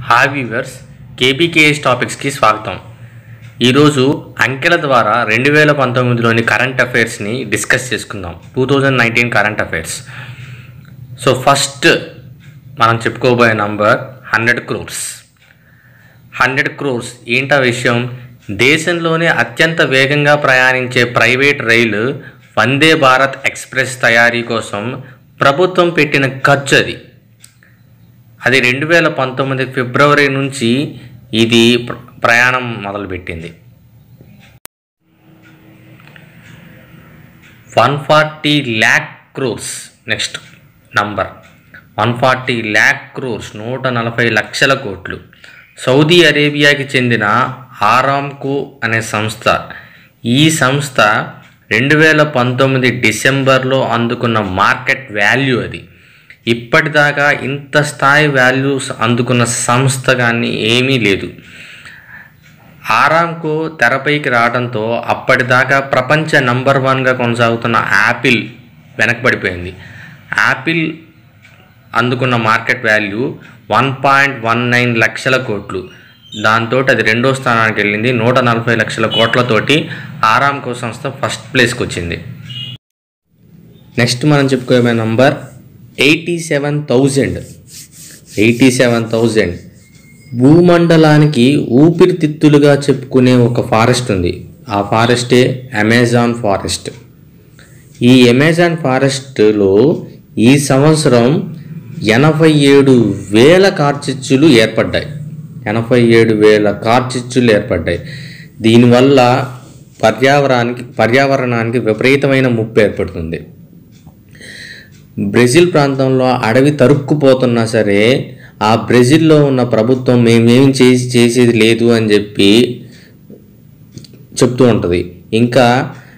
hi viewers KBKS టాపిక్స్కి స్వాగతం ఈరోజు అంకెల ద్వారా రెండు వేల పంతొమ్మిదిలోని కరెంట్ అఫైర్స్ని డిస్కస్ చేసుకుందాం two thousand nineteen current affairs so first మనం చెప్పుకోబోయే number hundred crores hundred crores ఏంటా విషయం దేశంలోనే అత్యంత వేగంగా ప్రయాణించే ప్రైవేట్ రైలు వందే భారత్ ఎక్స్ప్రెస్ తయారీ కోసం ప్రభుత్వం పెట్టిన ఖర్చు అది అది రెండు వేల పంతొమ్మిది ఫిబ్రవరి నుంచి ఇది ప్ర- ప్రయాణం మొదలుపెట్టింది one forty lakh crores next number one forty lakh crores నూట నలభై లక్షల కోట్లు సౌదీ అరేబియాకి చెందిన ఆరామ్కో అనే సంస్థ ఈ సంస్థ రెండు వేల పంతొమ్మిది డిసెంబర్లో అందుకున్న మార్కెట్ వాల్యూ అది ఇప్పటిదాకా ఇంత స్థాయి వాల్యూస్ అందుకున్న సంస్థ కానీ ఏమీ లేదు ఆరాంకో తెరపైకి రావడంతో అప్పటిదాకా ప్రపంచ నంబర్ వన్గా కొనసాగుతున్న యాపిల్ వెనకబడిపోయింది యాపిల్ అందుకున్న market value one point one nine లక్షల కోట్లు దాంతో అది రెండో స్థానానికి వెళ్ళింది నూట నలభై లక్షల కోట్లతోటి ఆరాంకో సంస్థ ఫస్ట్ ప్లేస్కి వచ్చింది నెక్స్ట్ మనం చెప్పుకోబోయే number eighty seven thousand eighty seven thousand భూమండలానికి ఊపిరితిత్తులుగా చెప్పుకునే ఒక ఫారెస్ట్ ఉంది ఆ ఫారెస్టే అమెజాన్ ఫారెస్ట్ ఈ అమెజాన్ ఫారెస్ట్లో ఈ సంవత్సరం ఎనభై ఏడు వేల కార్చిచ్చులు ఏర్పడ్డాయి ఎనభై ఏడు వేల కార్చిచ్చులు ఏర్పడ్డాయి దీనివల్ల పర్యావరణానికి పర్యావరణానికి విపరీతమైన ముప్పు ఏర్పడుతుంది బ్రెజిల్ ప్రాంతంలో అడవి తరుక్కుపోతున్నా సరే ఆ బ్రెజిల్లో ఉన్న ప్రభుత్వం మేమేం చేసి చేసేది లేదు అని చెప్పి చెప్తూ ఉంటుంది ఇంకా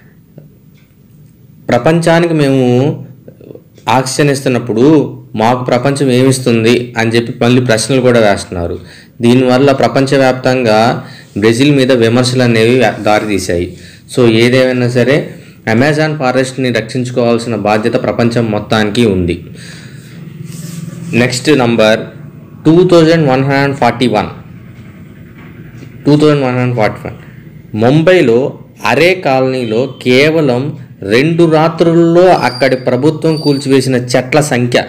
ప్రపంచానికి మేము ఆక్సిజన్ ఇస్తున్నప్పుడు మాకు ప్రపంచం ఏమిస్తుంది అని చెప్పి మళ్ళీ ప్రశ్నలు కూడా వేస్తున్నారు దీనివల్ల ప్రపంచవ్యాప్తంగా బ్రెజిల్ మీద విమర్శలు అనేవి దారితీశాయి సో ఏదేమైనా సరే అమెజాన్ ఫారెస్ట్ని రక్షించుకోవాల్సిన బాధ్యత ప్రపంచం మొత్తానికి ఉంది next number two thousand one hundred forty one two thousand one hundred forty one ముంబైలో అరే కాలనీలో కేవలం రెండు రాత్రుల్లో అక్కడి ప్రభుత్వం కూల్చివేసిన చెట్ల సంఖ్య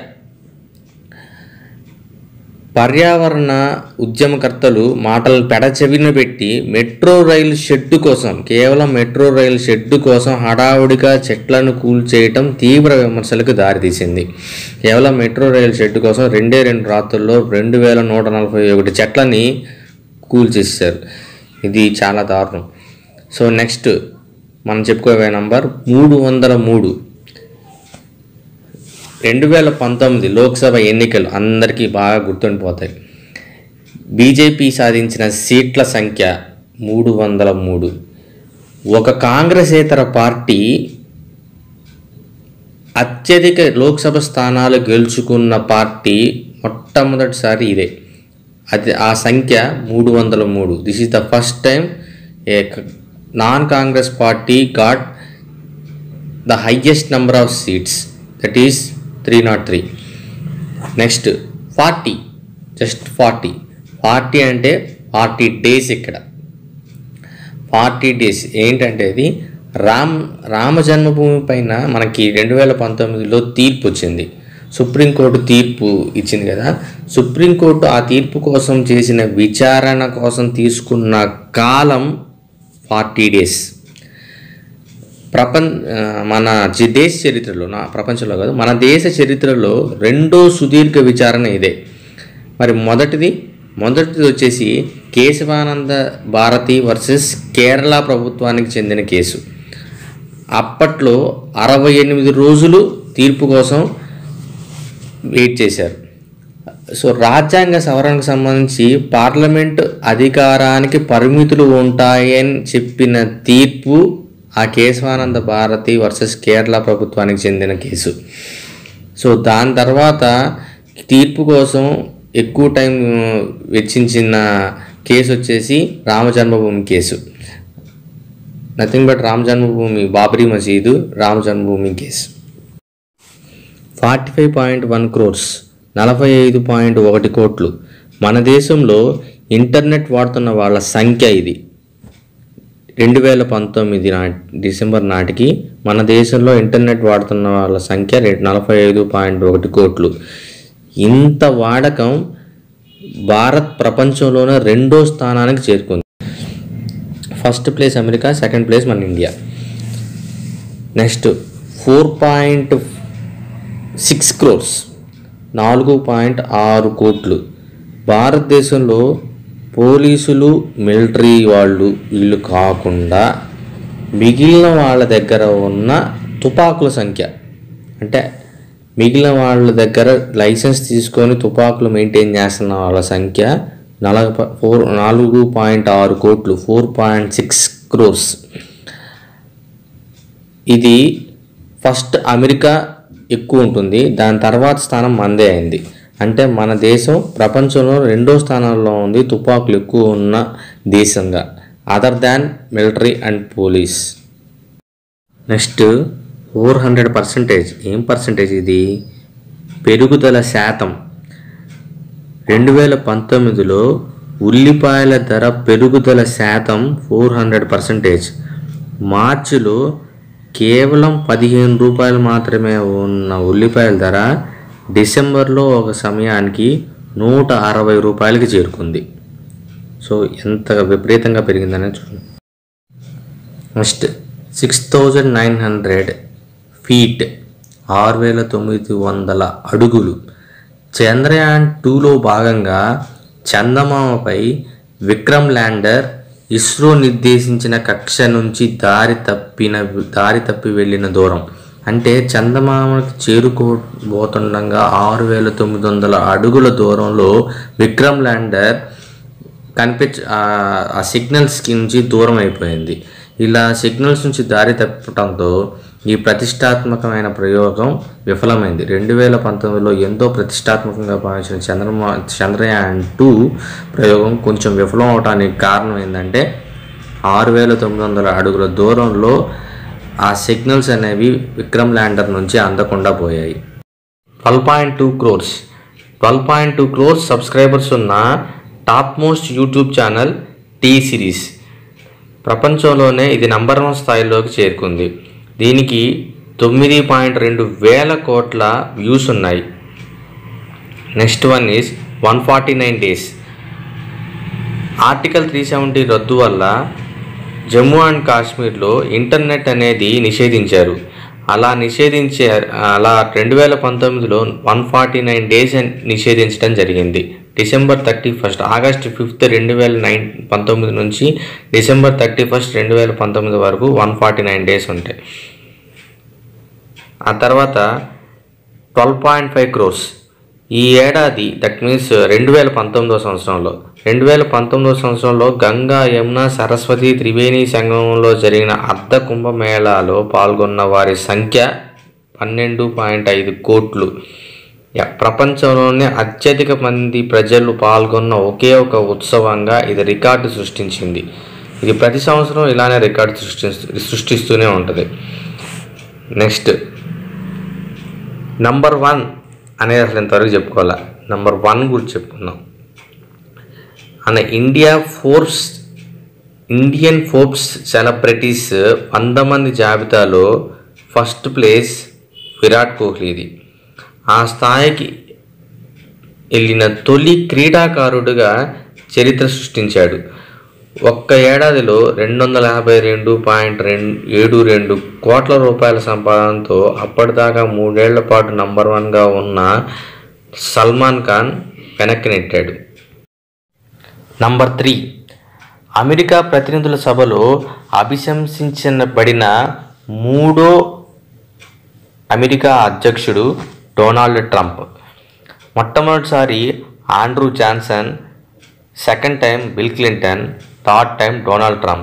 పర్యావరణ ఉద్యమకర్తలు మాటలు పెడచెవిన పెట్టి మెట్రో రైలు షెడ్డు కోసం కేవలం మెట్రో రైలు షెడ్డు కోసం హడావుడిగా చెట్లను కూల్చేయటం తీవ్ర విమర్శలకు దారితీసింది కేవలం మెట్రో రైలు షెడ్డు కోసం రెండే రెండు రాత్రుల్లో రెండు వేల నూట నలభై ఒకటి చెట్లని కూల్చేశారు ఇది చాలా దారుణం సో నెక్స్ట్ మనం చెప్పుకోవే నంబర్ మూడు వందల మూడు రెండు వేల పంతొమ్మిది లోక్సభ ఎన్నికలు అందరికీ బాగా గుర్తుండిపోతాయి బీజేపీ సాధించిన సీట్ల సంఖ్య మూడు వందల మూడు ఒక కాంగ్రెసేతర పార్టీ అత్యధిక లోక్సభ స్థానాలు గెలుచుకున్న పార్టీ మొట్టమొదటిసారి ఇదే అది ఆ సంఖ్య మూడు వందల మూడు this is the first time a non Congress party got the highest number of seats that is three not three next forty just forty forty అంటే ఫార్టీ డేస్ ఇక్కడ ఫార్టీ డేస్ ఏంటంటే అది రామ్ రామ జన్మభూమి పైన మనకి రెండు వేల పంతొమ్మిదిలో తీర్పు వచ్చింది సుప్రీంకోర్టు తీర్పు ఇచ్చింది కదా సుప్రీంకోర్టు ఆ తీర్పు కోసం చేసిన విచారణ కోసం తీసుకున్న కాలం ఫార్టీ డేస్ ప్రపంచ మన జి- దేశ చరిత్రలో నా ప్రపంచంలో కాదు మన దేశ చరిత్రలో రెండో సుదీర్ఘ విచారణ ఇదే మరి మొదటిది మొదటిది వచ్చేసి కేశవానంద భారతి వర్సెస్ కేరళ ప్రభుత్వానికి చెందిన కేసు అప్పట్లో అరవై ఎనిమిది రోజులు తీర్పు కోసం వెయిట్ చేశారు సో రాజ్యాంగ సవరణకు సంబంధించి పార్లమెంట్ అధికారానికి పరిమితులు ఉంటాయని చెప్పిన తీర్పు ఆ కేశవానంద భారతి వర్సెస్ కేరళ ప్రభుత్వానికి చెందిన కేసు సో దాని తర్వాత తీర్పు కోసం ఎక్కువ టైం వెచ్చించిన కేసు వచ్చేసి Rama Janmabhoomi case nothing but Rama Janmabhoomi Babri మసీదు Rama Janmabhoomi case forty five point one crores నలభై ఐదు పాయింట్ ఒకటి కోట్లు మన దేశంలో ఇంటర్నెట్ వాడుతున్న వాళ్ళ సంఖ్య ఇది రెండు వేల పంతొమ్మిది నా డిసెంబర్ నాటికి మన దేశంలో ఇంటర్నెట్ వాడుతున్న వాళ్ళ సంఖ్య రె- నలభై ఐదు పాయింట్ ఒకటి కోట్లు ఇంత వాడకం భారత్ ప్రపంచంలోనే రెండో స్థానానికి చేరుకుంది first place America second place మన India next four point six crores నాలుగు పాయింట్ ఆరు కోట్లు భారతదేశంలో పోలీసులు మిలిటరీ వాళ్ళు వీళ్ళు కాకుండా మిగిలిన వాళ్ళ దగ్గర ఉన్న తుపాకుల సంఖ్య అంటే మిగిలిన వాళ్ళ దగ్గర లైసెన్స్ తీసుకొని తుపాకులు మెయింటైన్ చేస్తున్న వాళ్ళ సంఖ్య నలభై ఫోర్ నాలుగు పాయింట్ ఆరు కోట్లు ఫోర్ పాయింట్ సిక్స్ క్రోర్స్ ఇది ఫస్ట్ అమెరికా ఎక్కువ ఉంటుంది దాని తర్వాత స్థానం మందే అయింది అంటే మన దేశం ప్రపంచంలో రెండో స్థానంలో ఉంది తుపాకులు ఎక్కువ ఉన్న దేశంగా other than military and police next four hundred percentage ఏం పర్సెంటేజ్ ఇది పెరుగుదల శాతం రెండు వేల పంతొమ్మిదిలో ఉల్లిపాయల ధర పెరుగుదల శాతం ఫోర్ హండ్రెడ్ పర్సెంటేజ్ మార్చిలో కేవలం పదిహేను రూపాయలు మాత్రమే ఉన్న ఉల్లిపాయల ధర డిసెంబర్లో ఒక సమయానికి నూట అరవై రూపాయలకి చేరుకుంది సో ఎంత విపరీతంగా పెరిగిందనే చూడండి next six thousand nine hundred feet ఆరు వేల తొమ్మిది వందల అడుగులు చంద్రయాన్ టూలో భాగంగా చందమామపై విక్రమ్ ల్యాండర్ ఇస్రో నిర్దేశించిన కక్ష నుంచి దారి తప్పిన దారి తప్పి వెళ్ళిన దూరం అంటే చందమామకి చేరుకోబోతుండగా ఆరు వేల తొమ్మిది వందల అడుగుల దూరంలో విక్రమ్ ల్యాండర్ కనిపించ ఆ- ఆ సిగ్నల్స్ నుంచి దూరం అయిపోయింది ఇలా సిగ్నల్స్ నుంచి దారి తప్పటంతో ఈ ప్రతిష్టాత్మకమైన ప్రయోగం విఫలమైంది రెండు వేల పంతొమ్మిదిలో ఎంతో ప్రతిష్టాత్మకంగా భావించిన చంద్రమా చంద్రయాన్ టూ ప్రయోగం కొంచెం విఫలం అవడానికి కారణం ఏంటంటే ఆరు వేల తొమ్మిది వందల అడుగుల దూరంలో ఆ సిగ్నల్స్ అనేవి విక్రమ్ ల్యాండర్ నుంచి అందకుండా పోయాయి twelve point two crores twelve point two crores subscribers ఉన్న top most YouTube channel T Series ప్రపంచంలోనే ఇది నంబర్ వన్ స్థాయిలోకి చేరుకుంది దీనికి తొమ్మిది పాయింట్ రెండు వేల కోట్ల వ్యూస్ ఉన్నాయి next one is one forty nine days article three seventy రద్దు వల్ల జమ్మూ అండ్ కాశ్మీర్లో ఇంటర్నెట్ అనేది నిషేధించారు అలా నిషేధించే అలా రెండు వేల పంతొమ్మిదిలో వన్ ఫార్టీ నైన్ డేస్ నిషేధించడం జరిగింది December thirty first August fifth రెండు వేల నైన్ పంతొమ్మిది నుంచి డిసెంబర్ థర్టీ ఫస్ట్ రెండు వేల పంతొమ్మిది వరకు వన్ ఫార్టీ నైన్ డేస్ ఉంటాయి ఆ తర్వాత ట్వెల్వ్ పాయింట్ ఫైవ్ క్రోర్స్ ఈ ఏడాది దట్ మీన్స్ రెండు వేల పంతొమ్మిదో సంవత్సరంలో రెండు వేల పంతొమ్మిదో సంవత్సరంలో గంగా యమున సరస్వతి త్రివేణి సంగమంలో జరిగిన అర్ధ కుంభమేళాలో పాల్గొన్న వారి సంఖ్య పన్నెండు పాయింట్ ఐదు కోట్లు యా- ప్రపంచంలోనే అత్యధిక మంది ప్రజలు పాల్గొన్న ఒకే ఒక ఉత్సవంగా ఇది రికార్డు సృష్టించింది ఇది ప్రతి సంవత్సరం ఇలానే రికార్డు సృష్టి సృష్టిస్తూనే ఉంటుంది నెక్స్ట్ నంబర్ వన్ అనేది అసలు ఇంతవరకు చెప్పుకోవాలా నంబర్ వన్ గురించి చెప్పుకుందాం మన India force Indian Forbes celebrities వంద మంది జాబితాలో ఫస్ట్ ప్లేస్ విరాట్ కోహ్లీది ఆ స్థాయికి వెళ్ళిన తొలి క్రీడాకారుడిగా చరిత్ర సృష్టించాడు ఒక్క ఏడాదిలో రెండు వందల యాభై రెండు పాయింట్ రెండు ఏడు రెండు కోట్ల రూపాయల సంపాదనతో అప్పటిదాకా మూడేళ్ల పాటు నంబర్ వన్గా ఉన్న సల్మాన్ ఖాన్ వెనక్కి నెట్టాడు నంబర్ త్రీ అమెరికా ప్రతినిధుల సభలో అభిశంసించబడిన మూడో అమెరికా అధ్యక్షుడు డొనాల్డ్ ట్రంప్ మొట్టమొదటిసారి Andrew Johnson second time Bill Clinton third time Donald Trump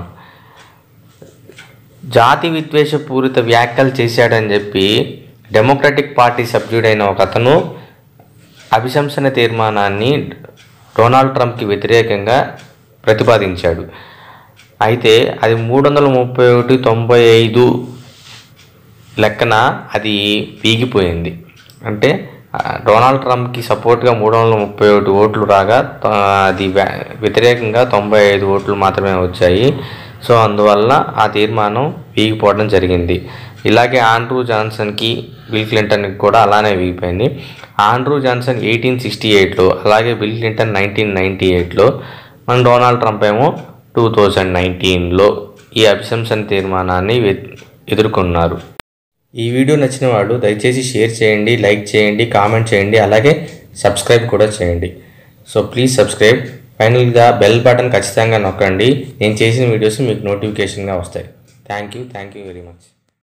జాతి విద్వేషపూరిత వ్యాఖ్యలు చేశాడని చెప్పి డెమోక్రటిక్ పార్టీ సభ్యుడైన ఒక అతను అభిశంసన తీర్మానాన్ని డొనాల్డ్ ట్రంప్కి వ్యతిరేకంగా ప్రతిపాదించాడు అయితే అది మూడు వందల ముప్పై ఒకటి తొంభై ఐదు లెక్కన అది పీగిపోయింది అంటే ఆ, డొనాల్డ్ ట్రంప్కి సపోర్ట్గా మూడు వందల ముప్పై ఒకటి ఓట్లు రాగా త- అది వ్య- వ్యతిరేకంగా తొంభై ఐదు ఓట్లు మాత్రమే వచ్చాయి సో అందువల్ల ఆ తీర్మానం వీగిపోవడం జరిగింది ఇలాగే ఆండ్రూ జాన్సన్కి బిల్ క్లింటన్కి కూడా అలానే వీగిపోయింది ఆండ్రూ జాన్సన్ ఎయిటీన్ సిక్స్టీ ఎయిట్లో అలాగే బిల్ క్లింటన్ నైన్టీన్ నైంటీ ఎయిట్లో మన డొనాల్డ్ ట్రంప్ ఏమో టూ థౌజండ్ నైన్టీన్లో ఈ అభిశంసన తీర్మానాన్ని వె- ఎదుర్కొన్నారు ఈ వీడియో నచ్చిన వాళ్ళు దయచేసి షేర్ చేయండి లైక్ చేయండి కామెంట్ చేయండి అలాగే సబ్స్క్రైబ్ కూడా చేయండి సో ప్లీజ్ సబ్స్క్రైబ్ ఫైనల్గా బెల్ బటన్ ఖచ్చితంగా నొక్కండి నేను చేసిన వీడియోస్ మీకు నోటిఫికేషన్గా వస్తాయి thank you thank you very much